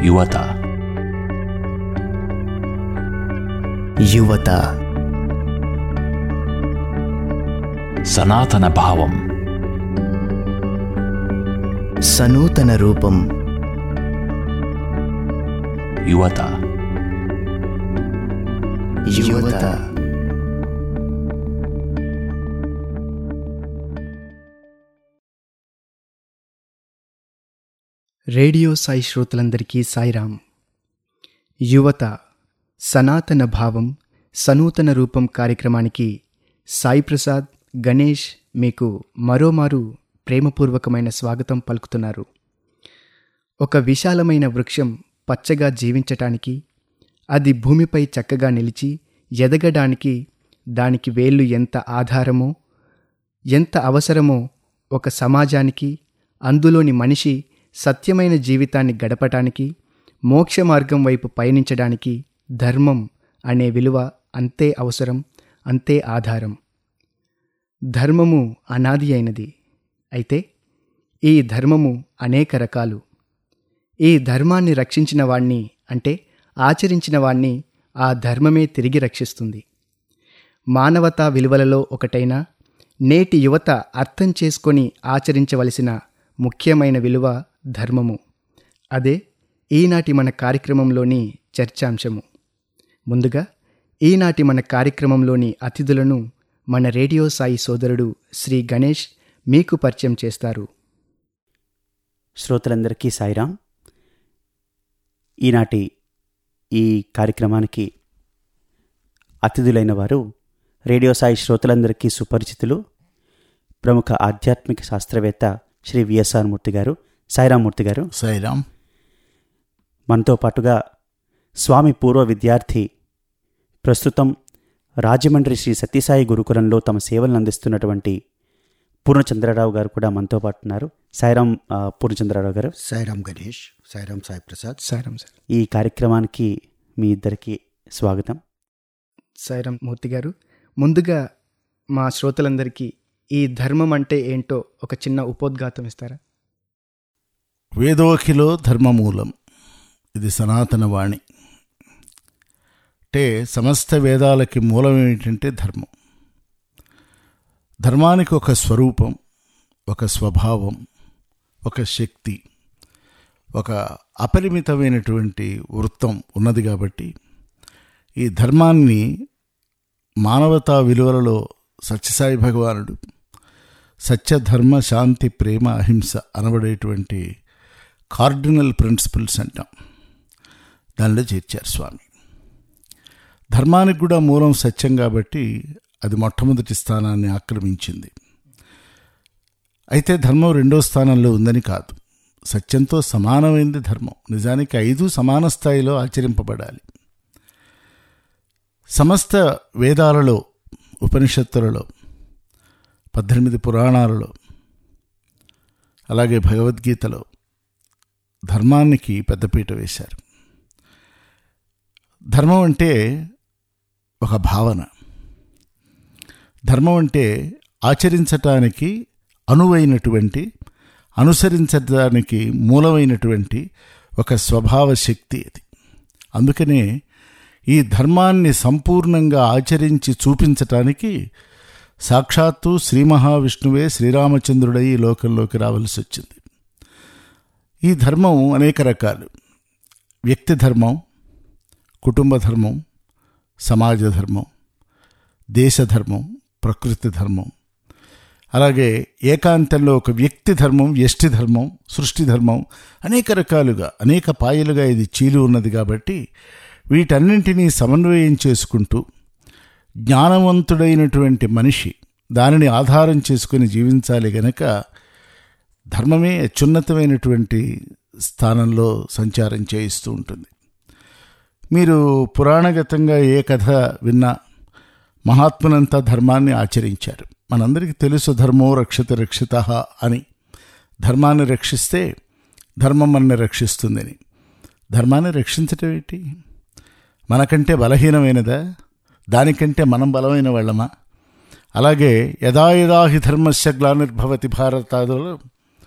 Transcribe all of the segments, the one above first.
యువత యువత సనాతన భావం సనూతన రూపం యువత యువత రేడియో సాయి శ్రోతలందరికీ సాయిరాం యువత సనాతన భావం సనూతన రూపం కార్యక్రమానికి సాయి ప్రసాద్ గణేష్ మీకు మరోమారు ప్రేమపూర్వకమైన స్వాగతం పలుకుతున్నారు ఒక విశాలమైన వృక్షం పచ్చగా జీవించటానికి అది భూమిపై చక్కగా నిలిచి ఎదగడానికి దానికి వేళ్ళు ఎంత ఆధారమో ఎంత అవసరమో ఒక సమాజానికి అందులోని మనిషి సత్యమైన జీవితాన్ని గడపటానికి మోక్ష మార్గం వైపు పయనించడానికి ధర్మం అనే విలువ అంతే అవసరం అంతే ఆధారం ధర్మము అనాది అయినది అయితే ఈ ధర్మము అనేక రకాలు ఈ ధర్మాన్ని రక్షించిన వాణ్ణి అంటే ఆచరించిన వాణ్ణి ఆ ధర్మమే తిరిగి రక్షిస్తుంది మానవతా విలువలలో ఒకటైన నేటి యువత అర్థం చేసుకొని ఆచరించవలసిన ముఖ్యమైన విలువ ధర్మము అదే ఈనాటి మన కార్యక్రమంలోని చర్చాంశము ముందుగా ఈనాటి మన కార్యక్రమంలోని అతిథులను మన రేడియో సాయి సోదరుడు శ్రీ గణేష్ మీకు పరిచయం చేస్తారు శ్రోతలందరికీ సాయిరాం ఈనాటి ఈ కార్యక్రమానికి అతిథులైన వారు రేడియో సాయి శ్రోతలందరికీ సుపరిచితులు ప్రముఖ ఆధ్యాత్మిక శాస్త్రవేత్త శ్రీ విఎస్ఆర్ మూర్తి గారు సాయిరాం మూర్తి గారు సాయిరామ్ మనతో పాటుగా స్వామి పూర్వ విద్యార్థి ప్రస్తుతం రాజమండ్రి శ్రీ సత్యసాయి గురుకులంలో తమ సేవలను అందిస్తున్నటువంటి పూర్ణచంద్రరావు గారు కూడా మనతో పాటు ఉన్నారు సాయిరాం ఆ, పూర్ణచంద్రరావు గారు సాయిరామ్ గణేష్ సాయిరామ్ సాయి ప్రసాద్ సాయిరాం సార్ ఈ కార్యక్రమానికి మీ ఇద్దరికి స్వాగతం సాయిరాం మూర్తి గారు ముందుగా మా శ్రోతలందరికీ ఈ ధర్మం అంటే ఏంటో ఒక చిన్న ఉపోద్ఘాతం ఇస్తారా వేదోఖిలో ధర్మమూలం ఇది సనాతన వాణి అంటే సమస్త వేదాలకి మూలం ఏమిటంటే ధర్మం ధర్మానికి ఒక స్వరూపం ఒక స్వభావం ఒక శక్తి ఒక అపరిమితమైనటువంటి వృత్తం ఉన్నది కాబట్టి ఈ ధర్మాన్ని మానవతా విలువలలో సత్యసాయి భగవానుడు సత్యధర్మ శాంతి ప్రేమ అహింస అనబడేటువంటి కార్డినల్ ప్రిన్సిపల్స్ అంటాం దానిలో చేర్చారు స్వామి ధర్మానికి కూడా మూలం సత్యం కాబట్టి అది మొట్టమొదటి స్థానాన్ని ఆక్రమించింది అయితే ధర్మం రెండో స్థానంలో ఉందని కాదు సత్యంతో సమానమైంది ధర్మం నిజానికి ఐదు సమాన స్థాయిలో ఆచరింపబడాలి సమస్త వేదాలలో ఉపనిషత్తులలో పద్దెనిమిది పురాణాలలో అలాగే భగవద్గీతలో ధర్మానికి పెద్దపీట వేశారు ధర్మం అంటే ఒక భావన ధర్మం అంటే ఆచరించటానికి అనువైనటువంటి అనుసరించడానికి మూలమైనటువంటి ఒక స్వభావ శక్తి అది అందుకనే ఈ ధర్మాన్ని సంపూర్ణంగా ఆచరించి చూపించటానికి సాక్షాత్తు శ్రీ మహావిష్ణువే శ్రీరామచంద్రుడై ఈ లోకంలోకి రావాల్సి వచ్చింది ఈ ధర్మం అనేక రకాలు వ్యక్తి ధర్మం కుటుంబ ధర్మం సమాజ ధర్మం దేశ ధర్మం ప్రకృతి ధర్మం అలాగే ఏకాంతంలో ఒక వ్యక్తి ధర్మం వ్యష్టి ధర్మం సృష్టి ధర్మం అనేక రకాలుగా అనేక పాయలుగా ఇది చీలి ఉన్నది కాబట్టి వీటన్నింటినీ సమన్వయం చేసుకుంటూ జ్ఞానవంతుడైనటువంటి మనిషి దానిని ఆధారం చేసుకుని జీవించాలి గనక ధర్మమే అత్యున్నతమైనటువంటి స్థానంలో సంచారం చేయిస్తూ ఉంటుంది మీరు పురాణగతంగా ఏ కథ విన్నా మహాత్మునంతా ధర్మాన్ని ఆచరించారు మనందరికీ తెలుసు ధర్మో రక్షత రక్షిత అని ధర్మాన్ని రక్షిస్తే ధర్మం మనని రక్షిస్తుందని ధర్మాన్ని రక్షించటం ఏంటి మనకంటే బలహీనమైనదా దానికంటే మనం బలమైన వాళ్ళమా అలాగే యదా యదా హి ధర్మస్య గ్లానిర్భవతి భారతాదులో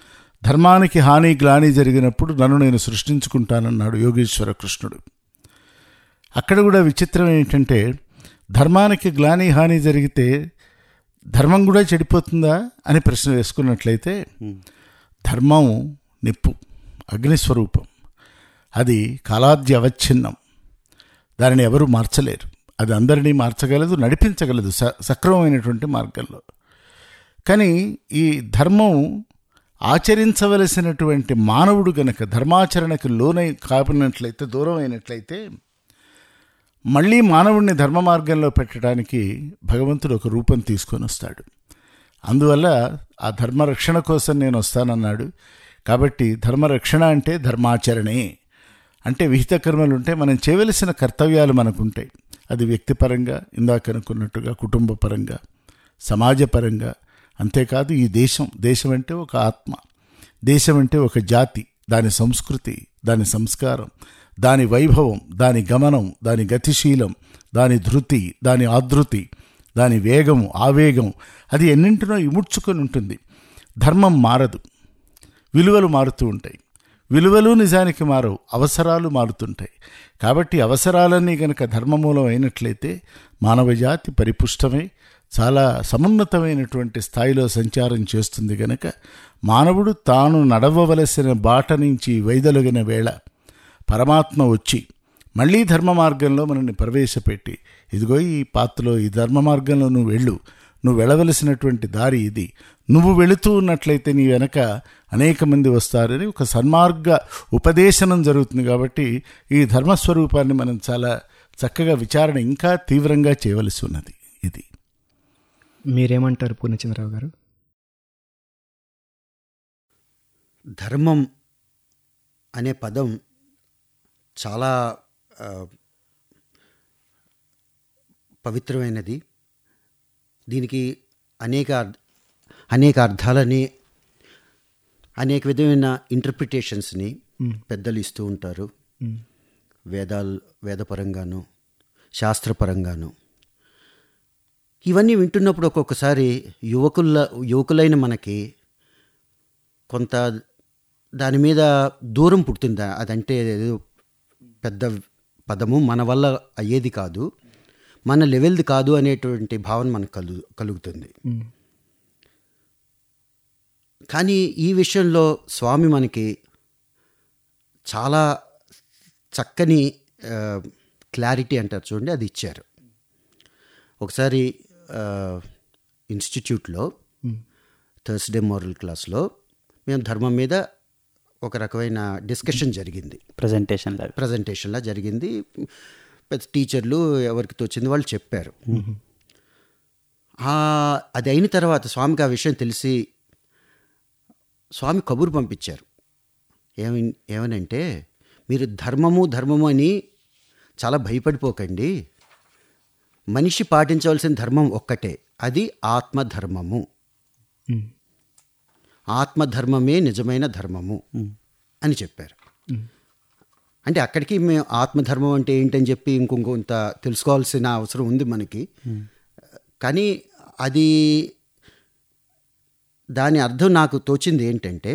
ధర్మానికి హాని గ్లాని జరిగినప్పుడు నన్ను నేను సృష్టించుకుంటానన్నాడు యోగేశ్వర కృష్ణుడు అక్కడ కూడా విచిత్రం ఏంటంటే ధర్మానికి గ్లాని హాని జరిగితే ధర్మం కూడా చెడిపోతుందా అని ప్రశ్న వేసుకున్నట్లయితే ధర్మం నిప్పు అగ్నిస్వరూపం అది కాలాద్య అవచ్ఛిన్నం దానిని ఎవరు మార్చలేరు అది అందరినీ మార్చగలదు నడిపించగలదు స సక్రమమైనటువంటి మార్గంలో కానీ ఈ ధర్మం ఆచరించవలసినటువంటి మానవుడు గనక ధర్మాచరణకు లోనై కాపినట్లయితే దూరం అయినట్లయితే మళ్ళీ మానవుడిని ధర్మ మార్గంలో పెట్టడానికి భగవంతుడు ఒక రూపం తీసుకొని వస్తాడు అందువల్ల ఆ ధర్మరక్షణ కోసం నేను వస్తానన్నాడు కాబట్టి ధర్మరక్షణ అంటే ధర్మాచరణే అంటే విహిత కర్మలు ఉంటే మనం చేయవలసిన కర్తవ్యాలు మనకుంటాయి అది వ్యక్తిపరంగా ఇందాక అనుకున్నట్టుగా కుటుంబ పరంగా సమాజపరంగా అంతేకాదు ఈ దేశం దేశం అంటే ఒక ఆత్మ దేశం అంటే ఒక జాతి దాని సంస్కృతి దాని సంస్కారం దాని వైభవం దాని గమనం దాని గతిశీలం దాని ధృతి దాని ఆధృతి దాని వేగం ఆవేగం అది ఎన్నింటినో ఇముడ్చుకొని ఉంటుంది ధర్మం మారదు విలువలు మారుతూ ఉంటాయి విలువలు నిజానికి మారవు అవసరాలు మారుతుంటాయి కాబట్టి అవసరాలన్నీ గనక ధర్మమూలం అయినట్లయితే మానవజాతి పరిపుష్టమై చాలా సమున్నతమైనటువంటి స్థాయిలో సంచారం చేస్తుంది గనక మానవుడు తాను నడవవలసిన బాట నుంచి వైదొలగిన వేళ పరమాత్మ వచ్చి మళ్ళీ ధర్మ మార్గంలో మనల్ని ప్రవేశపెట్టి ఇదిగో ఈ పాత్రలో ఈ ధర్మ మార్గంలో నువ్వు వెళ్ళు నువ్వు వెళ్ళవలసినటువంటి దారి ఇది నువ్వు వెళుతూ ఉన్నట్లయితే నీ వెనక అనేక మంది వస్తారని ఒక సన్మార్గ ఉపదేశనం జరుగుతుంది కాబట్టి ఈ ధర్మస్వరూపాన్ని మనం చాలా చక్కగా విచారణ ఇంకా తీవ్రంగా చేయవలసి ఉన్నది ఇది మీరేమంటారు పూర్ణచంద్రరావు గారు ధర్మం అనే పదం చాలా ఆ, పవిత్రమైనది దీనికి అనేక అర్థ- అనేక అర్థాలని అనేక విధమైన ఇంటర్ప్రిటేషన్స్ని పెద్దలు ఇస్తూ ఉంటారు మ్, వేదాలు వేదపరంగాను శాస్త్రపరంగాను ఇవన్నీ వింటున్నప్పుడు ఒక్కొక్కసారి యువకుల యువకులైన మనకి కొంత దాని మీద దూరం పుడుతుంది అదంటే ఏదో పెద్ద పదము మన వల్ల అయ్యేది కాదు మన లెవెల్ది కాదు అనేటువంటి భావన మనకు కలు కలుగుతుంది మ్, కానీ ఈ విషయంలో స్వామి మనకి చాలా చక్కని క్లారిటీ అంటారు చూడండి అది ఇచ్చారు ఒకసారి ఆ, ఇన్స్టిట్యూట్లో థర్స్డే మోరల్ క్లాస్లో మేము ధర్మం మీద ఒక రకమైన డిస్కషన్ జరిగింది ప్రజెంటేషన్ లాగా ప్రజెంటేషన్లా జరిగింది పెద్ద టీచర్లు ఎవరికి తోచింది వాళ్ళు చెప్పారు ఆ, అది అయిన తర్వాత స్వామికి ఆ విషయం తెలిసి స్వామి కబురు పంపించారు ఏమి ఏమనంటే మీరు ధర్మము ధర్మము అని చాలా భయపడిపోకండి మనిషి పాటించవలసిన ధర్మం ఒక్కటే అది ఆత్మధర్మము మ్, ఆత్మధర్మమే నిజమైన ధర్మము అని చెప్పారు అంటే అక్కడికి మేము ఆత్మధర్మం అంటే ఏంటని చెప్పి ఇంకొంత తెలుసుకోవాల్సిన అవసరం ఉంది మనకి కానీ అది దాని అర్థం నాకు తోచింది ఏంటంటే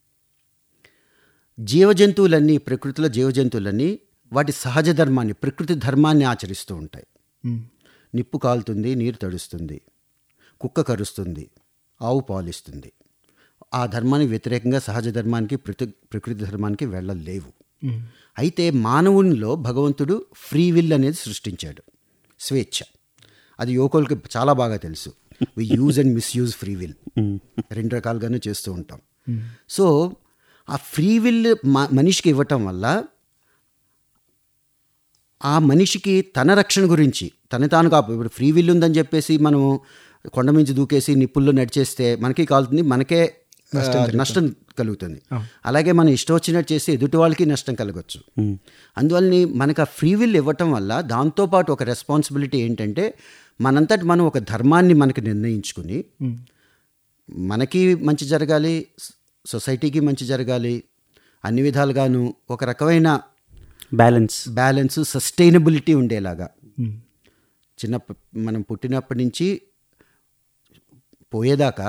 జీవజంతువులన్నీ ప్రకృతిలో జీవజంతువులన్నీ వాటి సహజ ధర్మాన్ని ప్రకృతి ధర్మాన్ని ఆచరిస్తూ ఉంటాయి మ్, నిప్పు కాలుతుంది నీరు తడుస్తుంది కుక్క కరుస్తుంది ఆవు పాలిస్తుంది ఆ ధర్మానికి వ్యతిరేకంగా సహజ ధర్మానికి ప్రతి ప్రకృతి ధర్మానికి వెళ్ళలేవు మ్, అయితే మానవునిలో భగవంతుడు ఫ్రీ విల్ అనేది సృష్టించాడు స్వేచ్ఛ అది యువకులకి చాలా బాగా తెలుసు we use and misuse free will రెండు రకాలుగానే చేస్తూ ఉంటాం సో ఆ ఫ్రీ విల్ మనిషికి ఇవ్వటం వల్ల ఆ మనిషికి తన రక్షణ గురించి తన తాను కాపు ఇప్పుడు ఫ్రీ విల్ ఉందని చెప్పేసి మనం కొండ మించి దూకేసి నిప్పుల్లో నడిచేస్తే మనకి కాలుతుంది మనకే ఆ, నష్టం కలుగుతుంది అలాగే మనం ఇష్టం వచ్చినట్టు చేసి ఎదుటి వాళ్ళకి నష్టం కలగచ్చు అందువల్లని మనకు ఆ ఫ్రీ విల్ ఇవ్వటం వల్ల దాంతోపాటు ఒక రెస్పాన్సిబిలిటీ ఏంటంటే మనంతటి మనం ఒక ధర్మాన్ని మనకి నిర్ణయించుకుని మనకి మంచి జరగాలి స- సొసైటీకి మంచి జరగాలి అన్ని విధాలుగాను ఒక రకమైన బ్యాలెన్స్ బ్యాలెన్స్ సస్టైనబిలిటీ ఉండేలాగా మ్, చిన్న మనం పుట్టినప్పటి నుంచి పోయేదాకా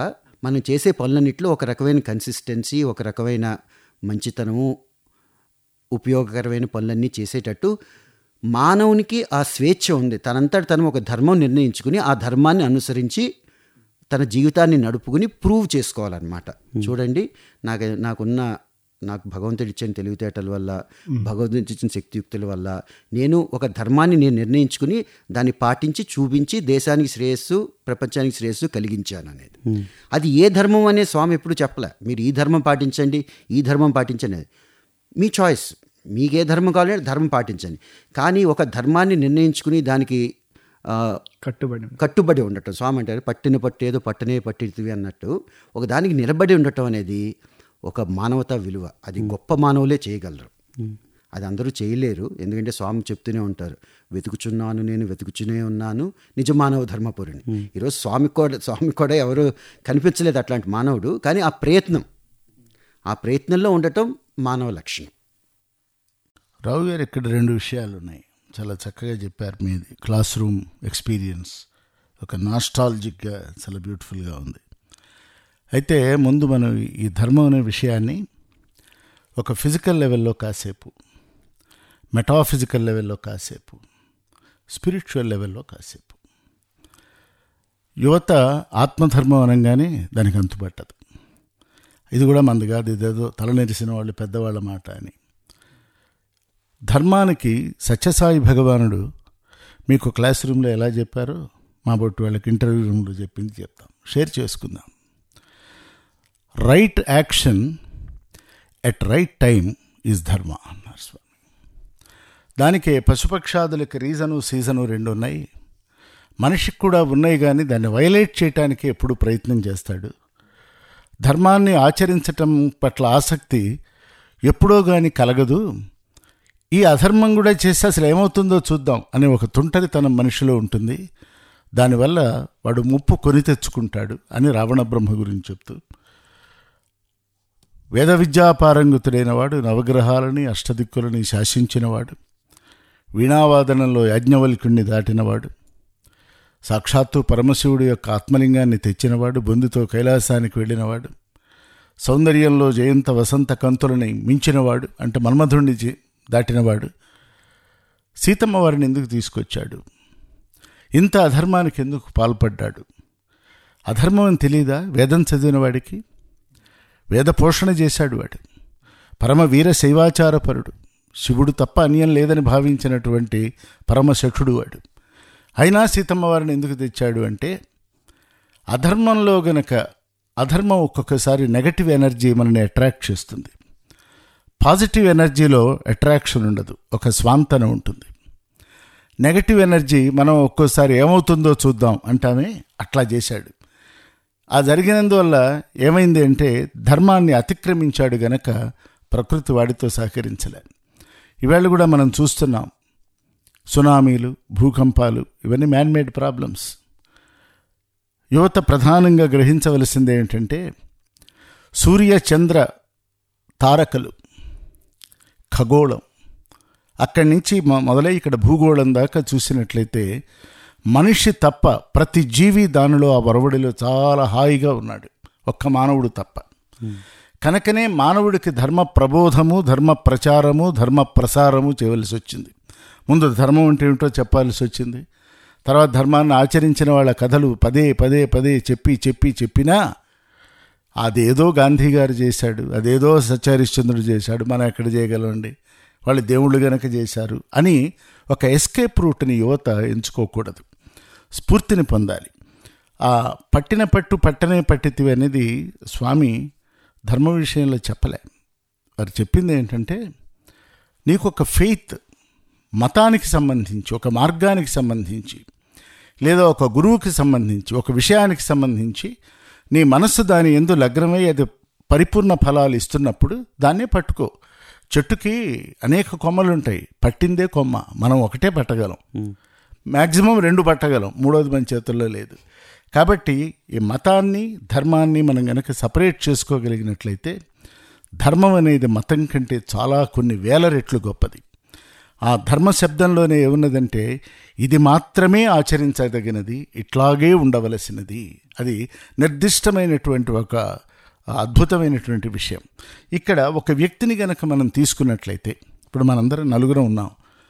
మనం చేసే పనులన్నింటిలో ఒక రకమైన కన్సిస్టెన్సీ ఒక రకమైన మంచితనము ఉపయోగకరమైన పనులన్నీ చేసేటట్టు మానవునికి ఆ స్వేచ్ఛ ఉంది తనంతట తను ఒక ధర్మం నిర్ణయించుకుని ఆ ధర్మాన్ని అనుసరించి తన జీవితాన్ని నడుపుకుని ప్రూవ్ చేసుకోవాలన్నమాట చూడండి నాకు నాకున్న నాకు భగవంతుడు ఇచ్చిన తెలివితేటల వల్ల భగవంతుడు ఇచ్చిన శక్తియుక్తుల వల్ల నేను ఒక ధర్మాన్ని నేను నిర్ణయించుకుని దాన్ని పాటించి చూపించి దేశానికి శ్రేయస్సు ప్రపంచానికి శ్రేయస్సు కలిగించాను అనేది అది ఏ ధర్మం అనే స్వామి ఎప్పుడు చెప్పలే మీరు ఈ ధర్మం పాటించండి ఈ ధర్మం పాటించండి అనేది. మీ చాయిస్ మీకు ఏ ధర్మం కావాలంటే ధర్మం పాటించండి కానీ ఒక ధర్మాన్ని నిర్ణయించుకుని దానికి ఆ, కట్టుబడి ఉంది. కట్టుబడి ఉండటం స్వామి అంటారు పట్టిన పట్టేదో పట్టనే పట్టితివి అన్నట్టు ఒక దానికి నిలబడి ఉండటం అనేది ఒక మానవతా విలువ అది గొప్ప మానవులే చేయగలరు అది అందరూ చేయలేరు ఎందుకంటే స్వామి చెప్తూనే ఉంటారు వెతుకుచున్నాను నేను వెతుకుచునే ఉన్నాను నిజ మానవ ధర్మపురిని ఈరోజు స్వామి కూడా స్వామి కూడా ఎవరు కనిపించలేదు అట్లాంటి మానవుడు కానీ ఆ ప్రయత్నం ఆ ప్రయత్నంలో ఉండటం మానవ లక్షణం రావు గారు ఇక్కడ రెండు విషయాలు ఉన్నాయి చాలా చక్కగా చెప్పారు మీది క్లాస్ రూమ్ ఎక్స్పీరియన్స్ ఒక నాస్టాలజిక్గా చాలా బ్యూటిఫుల్గా ఉంది అయితే ముందు మనం ఈ ధర్మం అనే విషయాన్ని ఒక ఫిజికల్ లెవెల్లో కాసేపు మెటాఫిజికల్ లెవెల్లో కాసేపు స్పిరిచువల్ లెవెల్లో కాసేపు యువత ఆత్మధర్మం అనగానే దానికి అంతుపట్టదు ఇది కూడా మంది కాదు ఇదేదో తలనెరిసిన వాళ్ళు పెద్దవాళ్ళ మాట అని ధర్మానికి సత్యసాయి భగవానుడు మీకు క్లాస్ రూమ్లో ఎలా చెప్పారో మా బొట్టు వాళ్ళకి ఇంటర్వ్యూ రూమ్లో చెప్పింది చెప్తాం షేర్ చేసుకుందాం right action at right time is dharma అన్నారు స్వామి దానికే పశుపక్షాదులకి రీజను సీజను రెండు ఉన్నాయి మనిషికి కూడా ఉన్నాయి కానీ దాన్ని వైలేట్ చేయటానికి ఎప్పుడు ప్రయత్నం చేస్తాడు ధర్మాన్ని ఆచరించటం పట్ల ఆసక్తి ఎప్పుడో కానీ కలగదు ఈ అధర్మం కూడా చేస్తే అసలు ఏమవుతుందో చూద్దాం అనే ఒక తుంటరితనం మనిషిలో ఉంటుంది దానివల్ల వాడు ముప్పు కొని తెచ్చుకుంటాడు అని రావణ బ్రహ్మ గురించి చెప్తూ వేద విద్యాపారంగుతుడైన వాడు నవగ్రహాలని అష్టదిక్కులని శాసించినవాడు వీణావాదనంలో యాజ్ఞవల్కుణ్ణి దాటినవాడు సాక్షాత్తు పరమశివుడి యొక్క ఆత్మలింగాన్ని తెచ్చినవాడు బొందుతో కైలాసానికి వెళ్ళినవాడు సౌందర్యంలో జయంత వసంత కంతులని మించినవాడు అంటే మన్మధుణ్ణి జీ- దాటినవాడు సీతమ్మ వారిని ఎందుకు తీసుకొచ్చాడు ఇంత అధర్మానికి ఎందుకు పాల్పడ్డాడు అధర్మం అని తెలియదా వేదం చదివిన వాడికి వేద పోషణ చేశాడు వాడు పరమ వీర శైవాచారపరుడు శివుడు తప్ప అన్యం లేదని భావించినటువంటి పరమశక్షుడు వాడు అయినా సీతమ్మ వారిని ఎందుకు తెచ్చాడు అంటే అధర్మంలో గనక అధర్మం ఒక్కొక్కసారి నెగటివ్ ఎనర్జీ మనని అట్రాక్ట్ చేస్తుంది పాజిటివ్ ఎనర్జీలో అట్రాక్షన్ ఉండదు ఒక స్వాంతన ఉంటుంది నెగటివ్ ఎనర్జీ మనం ఒక్కోసారి ఏమవుతుందో చూద్దాం అంటామే అట్లా చేశాడు ఆ జరిగినందువల్ల ఏమైంది అంటే ధర్మాన్ని అతిక్రమించాడు గనక ప్రకృతి వాడితో సహకరించలే ఇవాళ కూడా మనం చూస్తున్నాం సునామీలు భూకంపాలు ఇవన్నీ మ్యాన్మేడ్ ప్రాబ్లమ్స్ యువత ప్రధానంగా గ్రహించవలసింది ఏంటంటే సూర్య చంద్ర తారకలు ఖగోళం అక్కడి నుంచి మొ- మొదలై ఇక్కడ భూగోళం దాకా చూసినట్లయితే మనిషి తప్ప ప్రతి జీవి దానిలో ఆ వరవడిలో చాలా హాయిగా ఉన్నాడు ఒక్క మానవుడు తప్ప కనుకనే మానవుడికి ధర్మ ప్రబోధము ధర్మ ప్రచారము ధర్మ ప్రసారము చేయవలసి వచ్చింది ముందు ధర్మం అంటే ఏమిటో చెప్పాల్సి వచ్చింది తర్వాత ధర్మాన్ని ఆచరించిన వాళ్ళ కథలు పదే పదే పదే చెప్పి చెప్పి చెప్పినా అదేదో గాంధీ గారు చేశాడు అదేదో సత్యహరిశ్చంద్రుడు చేశాడు మనం ఎక్కడ చేయగలమండి వాళ్ళు దేవుళ్ళు గనక చేశారు అని ఒక ఎస్కేప్ రూట్ని యువత ఎంచుకోకూడదు స్ఫూర్తిని పొందాలి ఆ పట్టిన పట్టు పట్టనే పట్టితివి అనేది స్వామి ధర్మ విషయంలో చెప్పలే వారు చెప్పింది ఏంటంటే నీకు ఒక ఫెయిత్ మతానికి సంబంధించి ఒక మార్గానికి సంబంధించి లేదా ఒక గురువుకి సంబంధించి ఒక విషయానికి సంబంధించి నీ మనస్సు దాని ఎందు లగ్నమై అది పరిపూర్ణ ఫలాలు ఇస్తున్నప్పుడు దాన్నే పట్టుకో చెట్టుకి అనేక కొమ్మలు ఉంటాయి పట్టిందే కొమ్మ మనం ఒకటే పట్టగలం మ్యాక్సిమం రెండు పట్టగలం మూడోది మన చేతుల్లో లేదు కాబట్టి ఈ మతాన్ని ధర్మాన్ని మనం గనక సపరేట్ చేసుకోగలిగినట్లయితే ధర్మం అనేది మతం కంటే చాలా కొన్ని వేల రెట్లు గొప్పది ఆ ధర్మ శబ్దంలోనే ఏమున్నదంటే ఇది మాత్రమే ఆచరించదగినది ఇట్లాగే ఉండవలసినది అది నిర్దిష్టమైనటువంటి ఒక అద్భుతమైనటువంటి విషయం ఇక్కడ ఒక వ్యక్తిని గనక మనం తీసుకున్నట్లయితే ఇప్పుడు మనందరం నలుగురం ఉన్నాం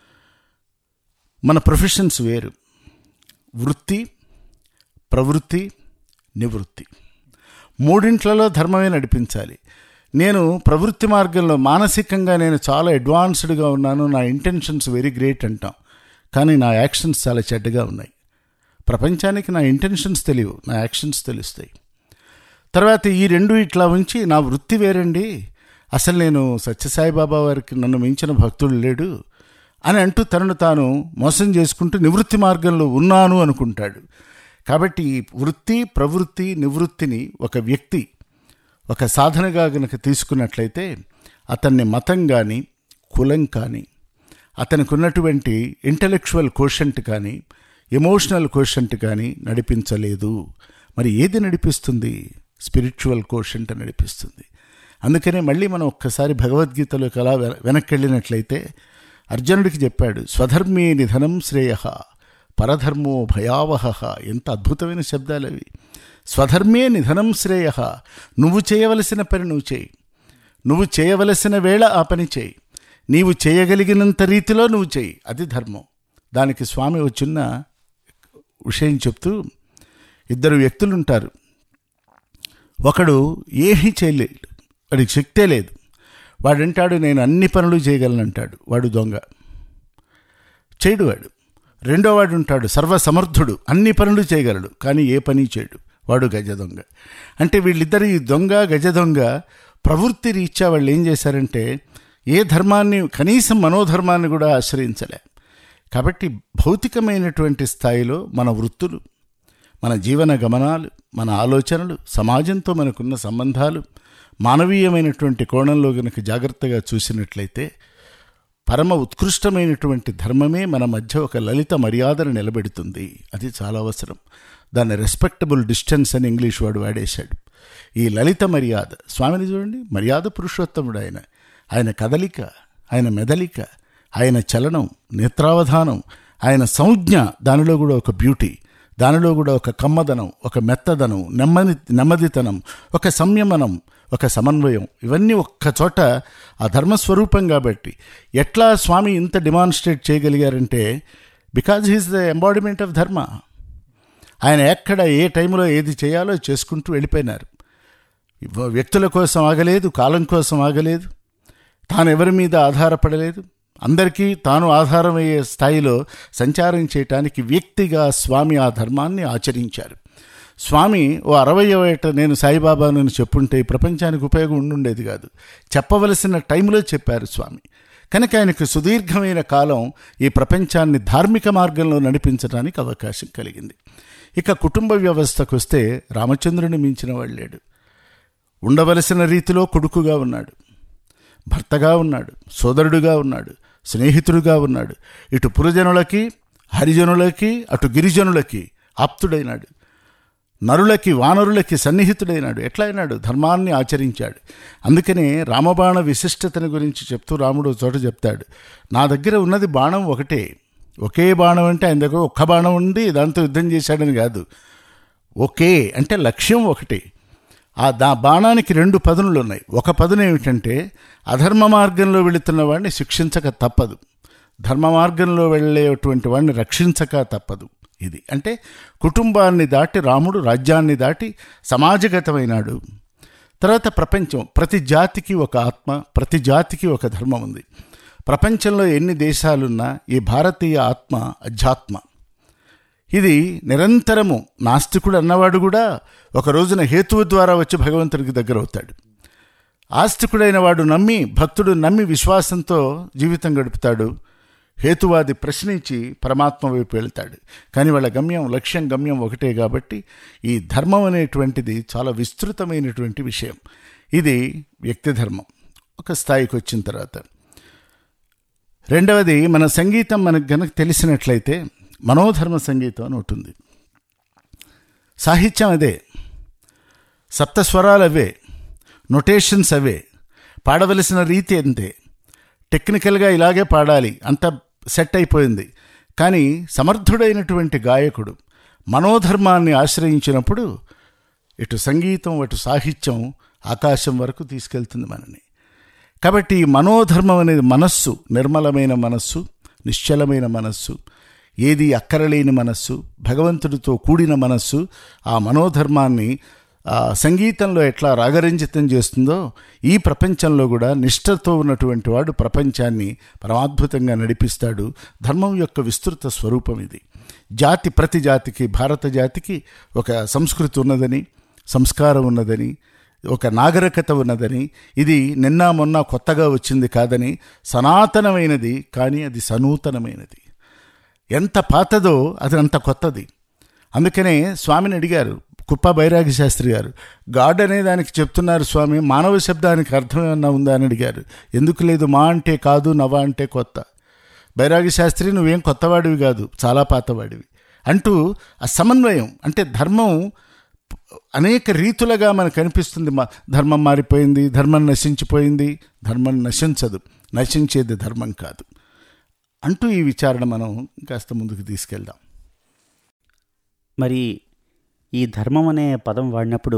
మన ప్రొఫెషన్స్ వేరు వృత్తి ప్రవృత్తి నివృత్తి మూడింట్లలో ధర్మమే నడిపించాలి నేను ప్రవృత్తి మార్గంలో మానసికంగా నేను చాలా అడ్వాన్స్డ్గా ఉన్నాను నా ఇంటెన్షన్స్ వెరీ గ్రేట్ అంటాం కానీ నా యాక్షన్స్ చాలా చెడ్డగా ఉన్నాయి ప్రపంచానికి నా ఇంటెన్షన్స్ తెలియవు నా యాక్షన్స్ తెలుస్తాయి తర్వాత ఈ రెండు ఇట్లా ఉంచి నా వృత్తి వేరండి అసలు నేను సత్యసాయిబాబా వారికి నన్ను మించిన భక్తుడు లేడు అని అంటూ తనను తాను మోసం చేసుకుంటూ నివృత్తి మార్గంలో ఉన్నాను అనుకుంటాడు కాబట్టి ఈ వృత్తి ప్రవృత్తి నివృత్తిని ఒక వ్యక్తి ఒక సాధనగా గనక తీసుకున్నట్లయితే అతన్ని మతం కానీ కులం కానీ అతనికి ఉన్నటువంటి ఇంటలెక్చువల్ కోషంట్ కానీ ఎమోషనల్ కోషంట్ కానీ నడిపించలేదు మరి ఏది నడిపిస్తుంది స్పిరిచువల్ కోషంట్ నడిపిస్తుంది అందుకనే మళ్ళీ మనం ఒక్కసారి భగవద్గీతలోకి అలా వె- వెనక్కి వెళ్ళినట్లయితే అర్జునుడికి చెప్పాడు స్వధర్మే నిధనం శ్రేయ పరధర్మో భయావహ ఎంత అద్భుతమైన శబ్దాలు అవి స్వధర్మే నిధనం శ్రేయ నువ్వు చేయవలసిన పని నువ్వు చేయి నువ్వు చేయవలసిన వేళ ఆ పని చేయి నీవు చేయగలిగినంత రీతిలో నువ్వు చేయి అది ధర్మం దానికి స్వామి ఒక చిన్న విషయం చెప్తూ ఇద్దరు వ్యక్తులు ఉంటారు ఒకడు ఏమీ చేయలేడు వాడికి శక్తే లేదు వాడంటాడు నేను అన్ని పనులు చేయగలను అంటాడు వాడు దొంగ చేయడు వాడు రెండో వాడు ఉంటాడు సర్వసమర్థుడు అన్ని పనులు చేయగలడు కానీ ఏ పని చేయడు వాడు గజ దొంగ అంటే వీళ్ళిద్దరు ఈ దొంగ గజ దొంగ ప్రవృత్తి రీత్యా వాళ్ళు ఏం చేశారంటే ఏ ధర్మాన్ని కనీసం మనోధర్మాన్ని కూడా ఆశ్రయించలే కాబట్టి భౌతికమైనటువంటి స్థాయిలో మన వృత్తులు మన జీవన గమనాలు మన ఆలోచనలు సమాజంతో మనకున్న సంబంధాలు మానవీయమైనటువంటి కోణంలో గనక జాగ్రత్తగా చూసినట్లయితే పరమ ఉత్కృష్టమైనటువంటి ధర్మమే మన మధ్య ఒక లలిత మర్యాదను నిలబెడుతుంది అది చాలా అవసరం దాన్ని రెస్పెక్టబుల్ డిస్టెన్స్ అని ఇంగ్లీష్ వాడు వాడేశాడు ఈ లలిత మర్యాద స్వామిని చూడండి మర్యాద పురుషోత్తముడు ఆయన ఆయన కదలిక ఆయన మెదలిక ఆయన చలనం నేత్రావధానం ఆయన సంజ్ఞ దానిలో కూడా ఒక బ్యూటీ దానిలో కూడా ఒక కమ్మదనం ఒక మెత్తదనం నెమ్మది నెమ్మదితనం ఒక సంయమనం ఒక సమన్వయం ఇవన్నీ ఒక్క చోట ఆ ధర్మస్వరూపం కాబట్టి ఎట్లా స్వామి ఇంత డిమాన్స్ట్రేట్ చేయగలిగారంటే because he's the embodiment of dharma ఆయన ఎక్కడ ఏ టైంలో ఏది చేయాలో చేసుకుంటూ వెళ్ళిపోయినారు వ్యక్తుల కోసం ఆగలేదు కాలం కోసం ఆగలేదు తాను ఎవరి మీద ఆధారపడలేదు అందరికీ తాను ఆధారమయ్యే స్థాయిలో సంచారం చేయటానికి వ్యక్తిగా స్వామి ఆ ధర్మాన్ని ఆచరించారు స్వామి ఓ అరవై ఏట నేను సాయిబాబాను చెప్పుంటే ఈ ప్రపంచానికి ఉపయోగం ఉండుండేది కాదు చెప్పవలసిన టైంలో చెప్పారు స్వామి కనుక ఆయనకు సుదీర్ఘమైన కాలం ఈ ప్రపంచాన్ని ధార్మిక మార్గంలో నడిపించడానికి అవకాశం కలిగింది ఇక కుటుంబ వ్యవస్థకు వస్తే రామచంద్రుని మించిన వాడు లేడు ఉండవలసిన రీతిలో కొడుకుగా ఉన్నాడు భర్తగా ఉన్నాడు సోదరుడుగా ఉన్నాడు స్నేహితుడుగా ఉన్నాడు ఇటు పురజనులకి హరిజనులకి అటు గిరిజనులకి ఆప్తుడైనాడు నరులకి వానరులకి సన్నిహితుడైనాడు ఎట్లా అయినాడు ధర్మాన్ని ఆచరించాడు అందుకనే రామబాణ విశిష్టతని గురించి చెప్తూ రాముడు ఓ చోట చెప్తాడు నా దగ్గర ఉన్నది బాణం ఒకటే ఒకే బాణం అంటే ఆయన దగ్గర ఒక్క బాణం ఉంది దాంతో యుద్ధం చేశాడని కాదు ఒకే అంటే లక్ష్యం ఒకటే ఆ దా బాణానికి రెండు పదునులు ఉన్నాయి ఒక పదును ఏమిటంటే అధర్మ మార్గంలో వెళుతున్న వాడిని శిక్షించక తప్పదు ధర్మ మార్గంలో వెళ్ళేటువంటి వాడిని రక్షించక తప్పదు ఇది అంటే కుటుంబాన్ని దాటి రాముడు రాజ్యాన్ని దాటి సమాజగతమైనాడు తర్వాత ప్రపంచం ప్రతి జాతికి ఒక ఆత్మ ప్రతి జాతికి ఒక ధర్మం ఉంది ప్రపంచంలో ఎన్ని దేశాలున్నా ఈ భారతీయ ఆత్మ అధ్యాత్మ ఇది నిరంతరము నాస్తికుడు అన్నవాడు కూడా ఒక రోజున హేతువు ద్వారా వచ్చి భగవంతుడికి దగ్గర అవుతాడు ఆస్తికుడైన వాడు నమ్మి భక్తుడు నమ్మి విశ్వాసంతో జీవితం గడుపుతాడు హేతువాది ప్రశ్నించి పరమాత్మ వైపు వెళ్తాడు కానీ వాళ్ళ గమ్యం లక్ష్యం గమ్యం ఒకటే కాబట్టి ఈ ధర్మం అనేటువంటిది చాలా విస్తృతమైనటువంటి విషయం ఇది వ్యక్తి ధర్మం ఒక స్థాయికి వచ్చిన తర్వాత రెండవది మన సంగీతం మనకు గనక తెలిసినట్లయితే మనోధర్మ సంగీతం అని ఉంటుంది సాహిత్యం అదే సప్తస్వరాలు అవే నొటేషన్స్ అవే పాడవలసిన రీతి అంతే టెక్నికల్గా ఇలాగే పాడాలి అంత సెట్ అయిపోయింది కానీ సమర్థుడైనటువంటి గాయకుడు మనోధర్మాన్ని ఆశ్రయించినప్పుడు ఇటు సంగీతం అటు సాహిత్యం ఆకాశం వరకు తీసుకెళ్తుంది మనని కాబట్టి ఈ మనోధర్మం అనేది మనస్సు నిర్మలమైన మనస్సు నిశ్చలమైన మనస్సు ఏది అక్కరలేని మనస్సు భగవంతుడితో కూడిన మనస్సు ఆ మనోధర్మాన్ని ఆ సంగీతంలో ఎట్లా రాగరంజితం చేస్తుందో ఈ ప్రపంచంలో కూడా నిష్ఠతో ఉన్నటువంటి వాడు ప్రపంచాన్ని పరమాద్భుతంగా నడిపిస్తాడు ధర్మం యొక్క విస్తృత స్వరూపం ఇది జాతి ప్రతి జాతికి భారత జాతికి ఒక సంస్కృతి ఉన్నదని సంస్కారం ఉన్నదని ఒక నాగరికత ఉన్నదని ఇది నిన్న మొన్న కొత్తగా వచ్చింది కాదని సనాతనమైనది కానీ అది సనూతనమైనది ఎంత పాతదో అది అంత కొత్తది అందుకనే స్వామిని అడిగారు కుప్ప బైరాగి శాస్త్రి గారు గాడ్ అనే దానికి చెప్తున్నారు స్వామి మానవ శబ్దానికి అర్థం ఏమన్నా ఉందా అని అడిగారు ఎందుకు లేదు మా అంటే కాదు నవ అంటే కొత్త బైరాగి శాస్త్రి నువ్వేం కొత్తవాడివి కాదు చాలా పాతవాడివి అంటూ ఆ సమన్వయం అంటే ధర్మం అనేక రీతులుగా మనకు కనిపిస్తుంది మా ధర్మం మారిపోయింది ధర్మం నశించిపోయింది ధర్మం నశించదు నశించేది ధర్మం కాదు అంటూ ఈ విచారణ మనం కాస్త ముందుకు తీసుకెళ్దాం మరి ఈ ధర్మం అనే పదం వాడినప్పుడు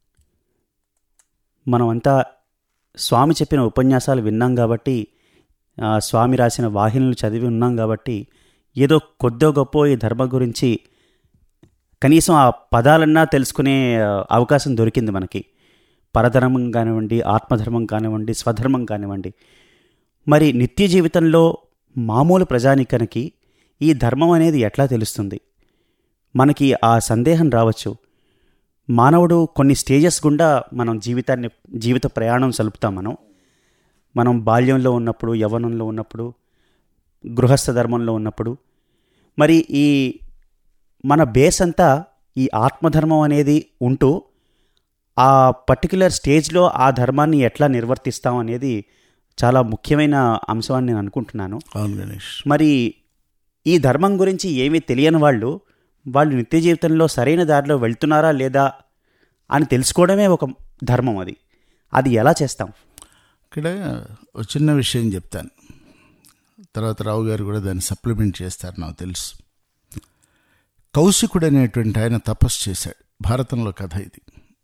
మనమంతా స్వామి చెప్పిన ఉపన్యాసాలు విన్నాం కాబట్టి ఆ, స్వామి రాసిన వాహినులు చదివి ఉన్నాం కాబట్టి ఏదో కొద్దో గొప్ప ఈ ధర్మం గురించి కనీసం ఆ పదాలన్నా తెలుసుకునే ఆ, అవకాశం దొరికింది మనకి పరధర్మం కానివ్వండి ఆత్మధర్మం కానివ్వండి స్వధర్మం కానివ్వండి మరి నిత్య జీవితంలో మామూలు ప్రజానికానికి ఈ ధర్మం అనేది ఎట్లా తెలుస్తుంది మనకి ఆ సందేహం రావచ్చు మానవుడు కొన్ని స్టేజెస్ గుండా మనం జీవితాన్ని జీవిత ప్రయాణం సలుపుతాం మనం మనం బాల్యంలో ఉన్నప్పుడు యవ్వనంలో ఉన్నప్పుడు గృహస్థ ధర్మంలో ఉన్నప్పుడు మరి ఈ మన బేస్ అంతా ఈ ఆత్మధర్మం అనేది ఉంటూ ఆ పర్టికులర్ స్టేజ్లో ఆ ధర్మాన్ని ఎట్లా నిర్వర్తిస్తాం అనేది చాలా ముఖ్యమైన అంశం అని నేను అనుకుంటున్నాను అవును గణేష్ మరి ఈ ధర్మం గురించి ఏమీ తెలియని వాళ్ళు వాళ్ళు నిత్య జీవితంలో సరైన దారిలో వెళ్తున్నారా లేదా అని తెలుసుకోవడమే ఒక ధర్మం అది అది ఎలా చేస్తాం ఇక్కడ ఒక చిన్న విషయం చెప్తాను తర్వాత రావు గారు కూడా దాన్ని సప్లిమెంట్ చేస్తారు నాకు తెలుసు కౌశికుడు అనేటువంటి ఆయన తపస్సు చేశాడు భారతంలో కథ ఇది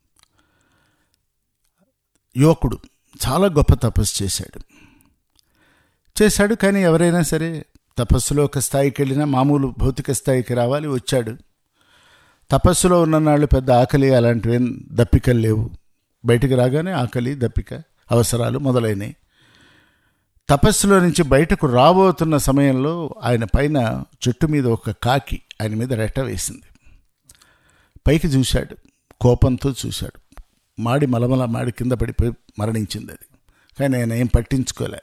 యువకుడు చాలా గొప్ప తపస్సు చేశాడు చేశాడు కానీ ఎవరైనా సరే తపస్సులో ఒక స్థాయికి వెళ్ళినా మామూలు భౌతిక స్థాయికి రావాలి వచ్చాడు తపస్సులో ఉన్న నాళ్ళు పెద్ద ఆకలి అలాంటివి ఏం దప్పికలు లేవు బయటికి రాగానే ఆకలి దప్పిక అవసరాలు మొదలైనవి తపస్సులో నుంచి బయటకు రాబోతున్న సమయంలో ఆయన పైన చెట్టు మీద ఒక కాకి ఆయన మీద రెట్ట వేసింది పైకి చూశాడు కోపంతో చూశాడు మాడి మలమల మాడి కింద పడిపోయి మరణించింది అది కానీ ఆయన ఏం పట్టించుకోలే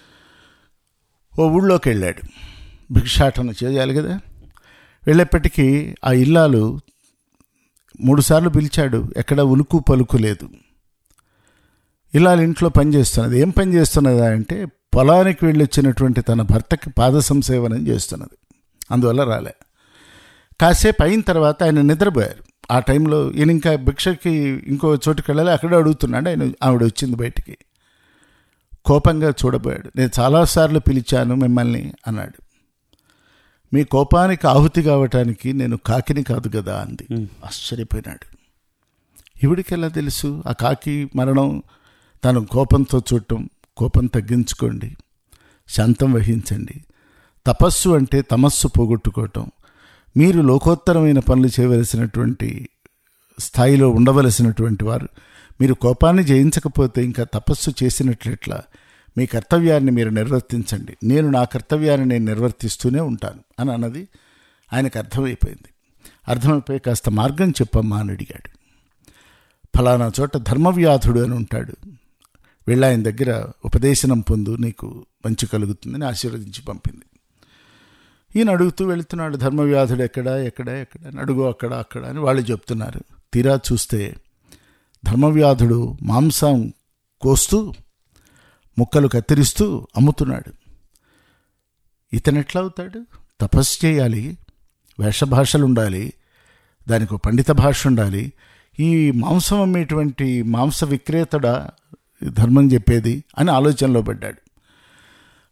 ఓ ఊళ్ళోకి వెళ్ళాడు భిక్షాటన చేయాలి కదా వెళ్ళేప్పటికీ ఆ ఇల్లాలు మూడుసార్లు పిలిచాడు ఎక్కడ ఉలుకు పలుకు లేదు ఇల్లాలు ఇంట్లో పని చేస్తున్నది ఏం పని చేస్తున్నది అంటే పొలానికి వెళ్ళొచ్చినటువంటి తన భర్తకి పాద సంసేవనం చేస్తున్నది అందువల్ల రాలే కాసేపు అయిన తర్వాత ఆయన నిద్రపోయారు ఆ టైంలో ఈయన ఇంకా భిక్షకి ఇంకో చోటుకి వెళ్ళాలి అక్కడ అడుగుతున్నాడు ఆయన ఆవిడ వచ్చింది బయటికి కోపంగా చూడబోయాడు నేను చాలాసార్లు పిలిచాను మిమ్మల్ని అన్నాడు మీ కోపానికి ఆహుతి కావటానికి నేను కాకిని కాదు కదా అంది ఆశ్చర్యపోయినాడు ఈవిడికి ఎలా తెలుసు ఆ కాకి మరణం తను కోపంతో చూడటం కోపం తగ్గించుకోండి శాంతం వహించండి తపస్సు అంటే తమస్సు పోగొట్టుకోవటం మీరు లోకోత్తరమైన పనులు చేయవలసినటువంటి స్థాయిలో ఉండవలసినటువంటి వారు మీరు కోపాన్ని జయించకపోతే ఇంకా తపస్సు చేసినట్లెట్లా మీ కర్తవ్యాన్ని మీరు నిర్వర్తించండి నేను నా కర్తవ్యాన్ని నేను నిర్వర్తిస్తూనే ఉంటాను అని అన్నది ఆయనకు అర్థమైపోయింది అర్థమైపోయి కాస్త మార్గం చెప్పమ్మా అని అడిగాడు ఫలానా చోట ధర్మవ్యాధుడు అని ఉంటాడు వెళ్ళి ఆయన దగ్గర ఉపదేశనం పొందు నీకు మంచి కలుగుతుందని ఆశీర్వదించి పంపింది ఈయన అడుగుతూ వెళుతున్నాడు ధర్మవ్యాధుడు ఎక్కడ ఎక్కడ ఎక్కడ అని అడుగు అక్కడ అక్కడ అని వాళ్ళు చెప్తున్నారు తీరా చూస్తే ధర్మవ్యాధుడు మాంసం కోస్తూ ముక్కలు కత్తిరిస్తూ అమ్ముతున్నాడు ఇతను ఎట్లా అవుతాడు తపస్సు చేయాలి వేషభాషలు ఉండాలి దానికి ఒక పండిత భాష ఉండాలి ఈ మాంసం అమ్మేటువంటి మాంస విక్రేతడా ఈ ధర్మం చెప్పేది అని ఆలోచనలో పడ్డాడు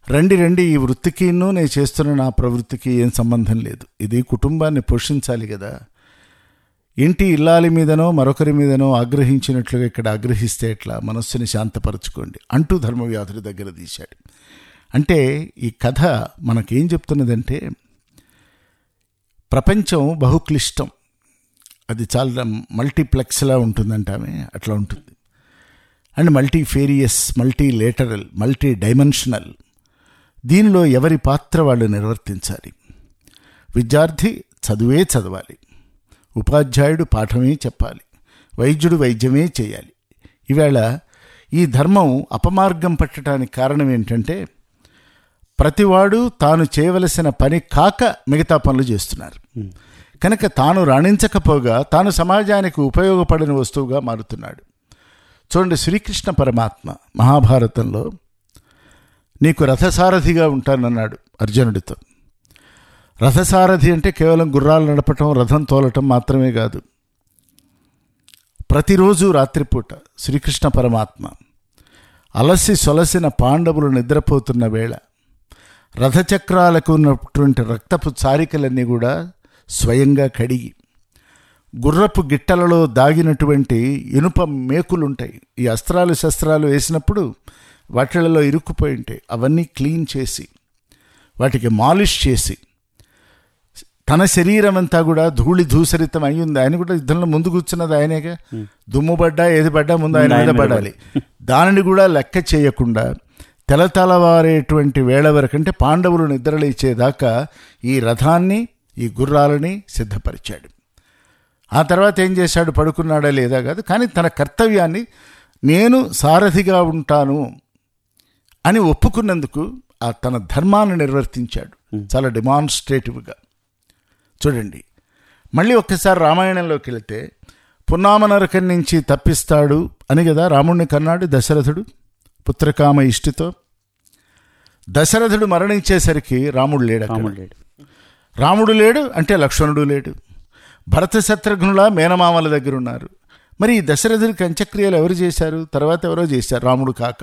రండి రండి ఈ వృత్తికిను నేను చేస్తున్న నా ప్రవృత్తికి ఏం సంబంధం లేదు ఇది కుటుంబాన్ని పోషించాలి కదా ఇంటి ఇల్లాలి మీదనో మరొకరి మీదనో ఆగ్రహించినట్లుగా ఇక్కడ ఆగ్రహిస్తే ఎట్లా మనస్సుని శాంతపరచుకోండి అంటూ ధర్మవ్యాధుడి దగ్గర తీశాడు అంటే ఈ కథ మనకేం చెప్తున్నదంటే ప్రపంచం బహుక్లిష్టం అది చాలా మల్టీప్లెక్స్లా ఉంటుందంటామే అట్లా ఉంటుంది and multifarious multilateral multidimensional దీనిలో ఎవరి పాత్ర వాళ్ళు నిర్వర్తించాలి విద్యార్థి చదువే చదవాలి ఉపాధ్యాయుడు పాఠమే చెప్పాలి వైద్యుడు వైద్యమే చేయాలి ఈవేళ ఈ ధర్మం అపమార్గం పట్టడానికి కారణం ఏంటంటే ప్రతివాడు తాను చేయవలసిన పని కాక మిగతా పనులు చేస్తున్నారు కనుక తాను రాణించకపోగా తాను సమాజానికి ఉపయోగపడిన వస్తువుగా మారుతున్నాడు చూడండి శ్రీకృష్ణ పరమాత్మ మహాభారతంలో నీకు రథసారథిగా ఉంటానన్నాడు అర్జునుడితో రథసారథి అంటే కేవలం గుర్రాలు నడపటం రథం తోలటం మాత్రమే కాదు ప్రతిరోజు రాత్రిపూట శ్రీకృష్ణ పరమాత్మ అలసి సొలసిన పాండవులు నిద్రపోతున్న వేళ రథచక్రాలకు ఉన్నటువంటి రక్తపు చారికలన్నీ కూడా స్వయంగా కడిగి గుర్రపు గిట్టలలో దాగినటువంటి ఇనుప మేకులుంటాయి ఈ అస్త్రాలు శస్త్రాలు వేసినప్పుడు వాటిలలో ఇరుక్కుపోయి ఉంటాయి అవన్నీ క్లీన్ చేసి వాటికి మాలిష్ చేసి తన శరీరం అంతా కూడా ధూళి ధూసరితం అయ్యింది ఆయన కూడా యుద్ధంలో ముందు కూర్చున్నది ఆయనేగా దుమ్ము పడ్డా ఏది పడ్డా ముందు ఆయన మీద పడాలి దానిని కూడా లెక్క చేయకుండా తెలతలవారేటువంటి వేళ వరకు అంటే పాండవులు నిద్రలేచేదాకా ఈ రథాన్ని ఈ గుర్రాలని సిద్ధపరిచాడు ఆ తర్వాత ఏం చేశాడు పడుకున్నాడా లేదా కాదు కానీ తన కర్తవ్యాన్ని నేను సారథిగా ఉంటాను అని ఒప్పుకున్నందుకు ఆ తన ధర్మాన్ని నిర్వర్తించాడు చాలా డిమాన్స్ట్రేటివ్గా చూడండి మళ్ళీ ఒక్కసారి రామాయణంలోకి వెళితే పున్నామ నరకం నుంచి తప్పిస్తాడు అని కదా రాముణ్ణి కన్నాడు దశరథుడు పుత్రకామ ఇష్టితో దశరథుడు మరణించేసరికి రాముడు లేడు అక్కడ. రాముడు లేడు రాముడు లేడు అంటే లక్ష్మణుడు లేడు భరత శత్రుఘ్నుల మేనమామల దగ్గర ఉన్నారు మరి ఈ దశరథుడికి అంత్యక్రియలు ఎవరు చేశారు తర్వాత ఎవరో చేశారు రాముడు కాక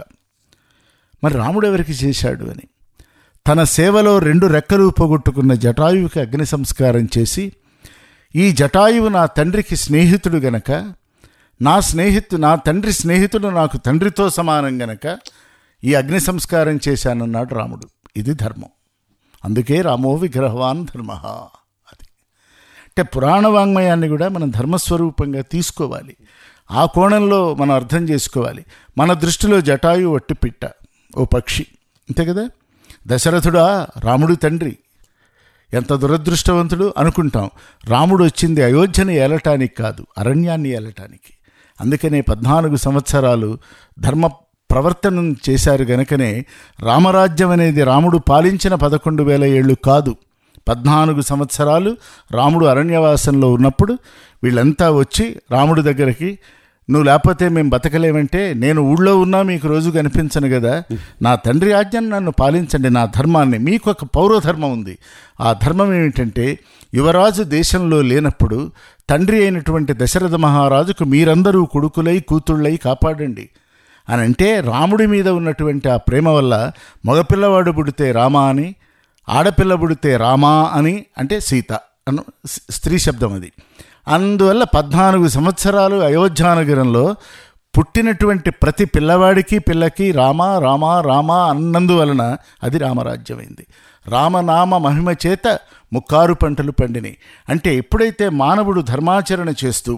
మరి రాముడు ఎవరికి చేశాడు అని తన సేవలో రెండు రెక్కలు పోగొట్టుకున్న జటాయువుకి అగ్ని సంస్కారం చేసి ఈ జటాయువు నా తండ్రికి స్నేహితుడు గనక నా స్నేహితు నా తండ్రి స్నేహితుడు నాకు తండ్రితో సమానం గనక ఈ అగ్ని సంస్కారం చేశానన్నాడు రాముడు ఇది ధర్మం అందుకే రామో విగ్రహవాన్ ధర్మ అది అంటే పురాణ వాంగ్మయాన్ని కూడా మనం ధర్మస్వరూపంగా తీసుకోవాలి ఆ కోణంలో మనం అర్థం చేసుకోవాలి మన దృష్టిలో జటాయు వట్టి పిట్ట ఓ పక్షి అంతే కదా దశరథుడా రాముడు తండ్రి ఎంత దురదృష్టవంతుడు అనుకుంటాం రాముడు వచ్చింది అయోధ్యని ఏలటానికి కాదు అరణ్యాన్ని ఏలటానికి అందుకనే పద్నాలుగు సంవత్సరాలు ధర్మ ప్రవర్తనం చేశారు గనుకనే రామరాజ్యం అనేది రాముడు పాలించిన పదకొండు వేల ఏళ్ళు కాదు పద్నాలుగు సంవత్సరాలు రాముడు అరణ్యవాసంలో ఉన్నప్పుడు వీళ్ళంతా వచ్చి రాముడి దగ్గరికి నువ్వు లేకపోతే మేము బతకలేమంటే నేను ఊళ్ళో ఉన్నా మీకు రోజు కనిపించను కదా నా తండ్రి ఆజ్ఞను నన్ను పాలించండి నా ధర్మాన్ని మీకు ఒక పౌరధర్మం ఉంది ఆ ధర్మం ఏమిటంటే యువరాజు దేశంలో లేనప్పుడు తండ్రి అయినటువంటి దశరథ మహారాజుకు మీరందరూ కొడుకులై కూతుళ్ళై కాపాడండి అని అంటే రాముడి మీద ఉన్నటువంటి ఆ ప్రేమ వల్ల మగపిల్లవాడు పుడితే రామ అని ఆడపిల్ల పుడితే రామా అని అంటే సీత అను స్త్రీ శబ్దం అది అందువల్ల పద్నాలుగు సంవత్సరాలు అయోధ్యానగరంలో పుట్టినటువంటి ప్రతి పిల్లవాడికి పిల్లకి రామ రామ రామ అన్నందువలన అది రామరాజ్యమైంది రామనామ మహిమ చేత ముక్కారు పంటలు పండినాయి అంటే ఎప్పుడైతే మానవుడు ధర్మాచరణ చేస్తూ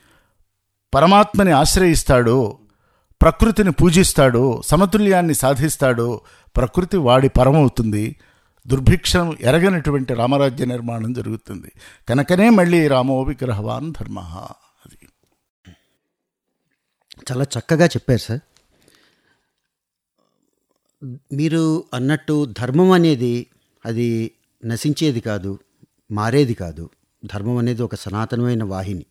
పరమాత్మని ఆశ్రయిస్తాడో ప్రకృతిని పూజిస్తాడో సమతుల్యాన్ని సాధిస్తాడో ప్రకృతి వాడి పరమవుతుంది దుర్భిక్షం ఎరగనటువంటి రామరాజ్య నిర్మాణం జరుగుతుంది కనుకనే మళ్ళీ రామో విగ్రహవాన్ ధర్మ అది చాలా చక్కగా చెప్పారు సార్ మీరు అన్నట్టు ధర్మం అనేది అది నశించేది కాదు మారేది కాదు ధర్మం అనేది ఒక సనాతనమైన వాహిని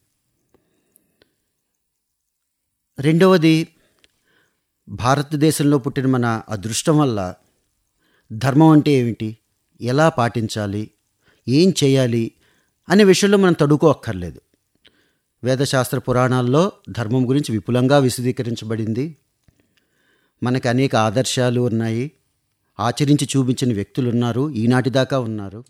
రెండవది భారతదేశంలో పుట్టిన మన అదృష్టం వల్ల ధర్మం అంటే ఏమిటి ఎలా పాటించాలి ఏం చేయాలి అనే విషయంలో మనం తడుకో అక్కర్లేదు వేదశాస్త్ర పురాణాల్లో ధర్మం గురించి విపులంగా విశదీకరించబడింది మనకు అనేక ఆదర్శాలు ఉన్నాయి ఆచరించి చూపించిన వ్యక్తులు ఉన్నారు ఈనాటి దాకా ఉన్నారు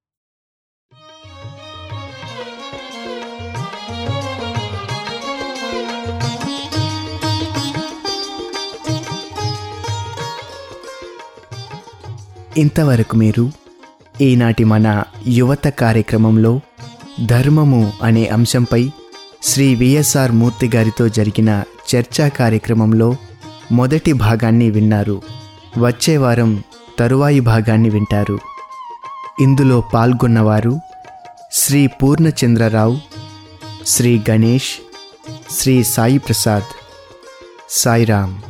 ఇంతవరకు మీరు ఈనాటి మన యువత కార్యక్రమంలో ధర్మము అనే అంశంపై శ్రీ విఎస్ఆర్ మూర్తి గారితో జరిగిన చర్చా కార్యక్రమంలో మొదటి భాగాన్ని విన్నారు వచ్చే వారం తరువాయి భాగాన్ని వింటారు ఇందులో పాల్గొన్నవారు శ్రీ పూర్ణచంద్రరావు శ్రీ గణేష్ శ్రీ సాయి ప్రసాద్ సాయిరామ్